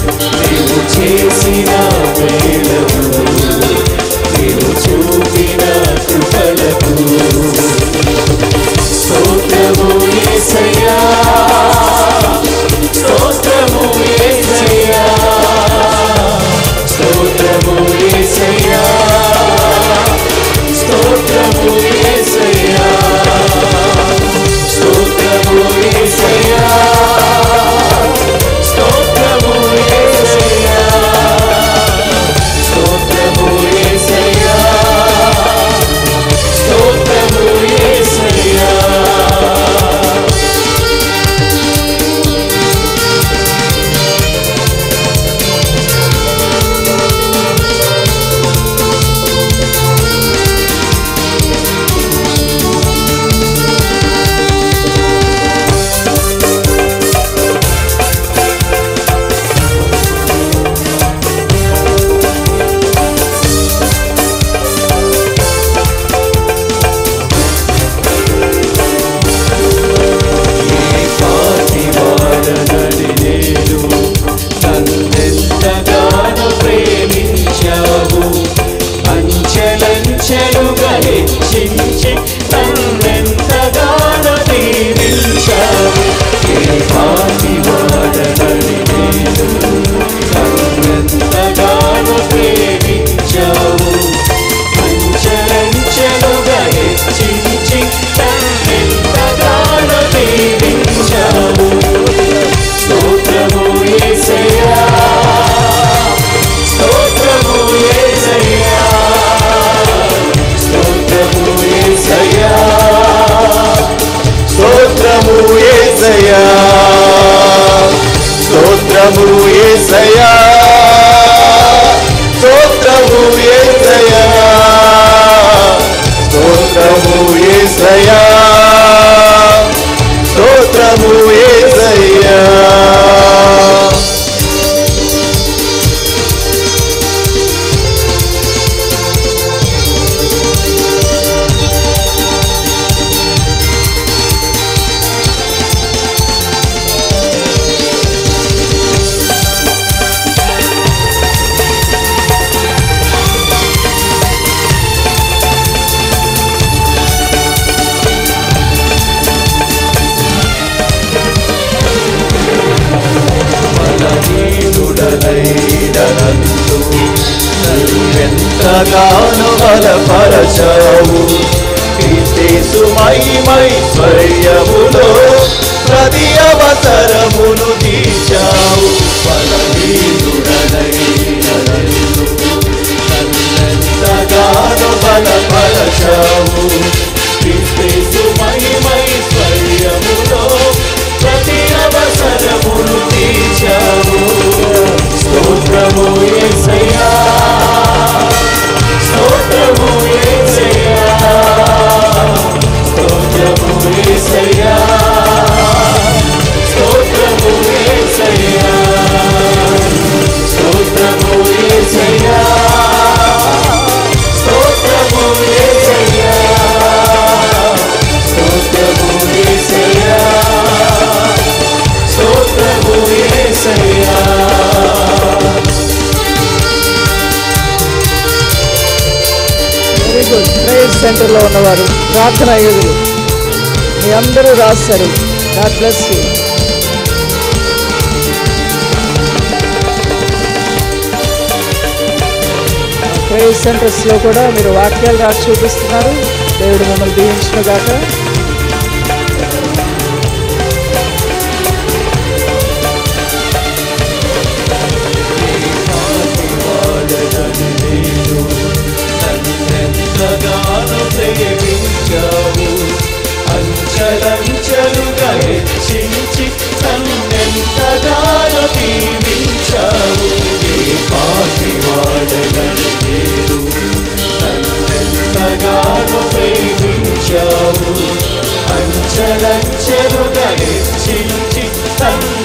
నీవు చేసిన మేలకు నీవు చూపిన కృపలకు స్తోత్రము యేసయ్యా స్తోత్రము యేసయ్యా స్తోత్రము యేసయ్యా స్తోత్రము యేసయ్యా స్తోత్రము యేసయ్యా స్తోత్రము యేసయ్యా స్తోత్రము యేసయ్యా స్తోత్రము యేసయ్యా ఏ పాటి వాడనని నేను నన్నెంతగానో ప్రేమించావు అంచెలంచెలుగా హెచ్చించి నన్నెంతగానో దీవించావు ఏ పాటి వాడనని నేను నన్నెంతగానో ప్రేమించావు అంచెలంచెలుగా హెచ్చించి నన్నెంతగానో దీవించావు స్తోత్రము యేసయ్యా స్తోత్రము యేసయ్యా స్తోత్రము యేసయ్యా స్తోత్రము యేసయ్యా స్తోత్రము యేసయ్యా స్తోత్రము యేసయ్యా స్తోత్రము యేసయ్యా స్తోత్రము యేసయ్యా బలహీనుడనైననందు నువ్వెంతగానో బలపరచావు కీర్తిసు మహిమైశ్వర్యములో ప్రతి అవసరమును తీర్చావు బలహీనుడనైననందు నన్నెంతగానో బలపరచావు కీర్తిసు మహిమైశ్వర్యములో ప్రతి అవసరమును తీర్చావు స్తోత్రము యేసయ్యా స్తోత్రము యేసయ్యా స్తోత్రము యేసయ్యా స్తోత్రము యేసయ్యా స్తోత్రము యేసయ్యా స్తోత్రము యేసయ్యా స్తోత్రము యేసయ్యా స్తోత్రము యేసయ్యా వెరీ గుడ్ ప్రేయర్ సెంటర్లో ఉన్నవారు ప్రార్థన యోగులు మీ అందరూ రాస్తారు గాడ్ బ్లెస్ యూ ప్రేయర్ సెంటర్స్లో కూడా మీరు వాక్యాలు రాసి చూపిస్తున్నారు దేవుడు మిమ్మల్ని దీవించిన గాక నన్నెంతగానో ప్రేమించావు అంచలంచలుగా హెచ్చించి నన్నెంతగానో దీవించావు ఏ పాటి వాడనని నేను నన్నెంతగానో ప్రేమించావు అంచలంచలుగా హెచ్చించి నన్ను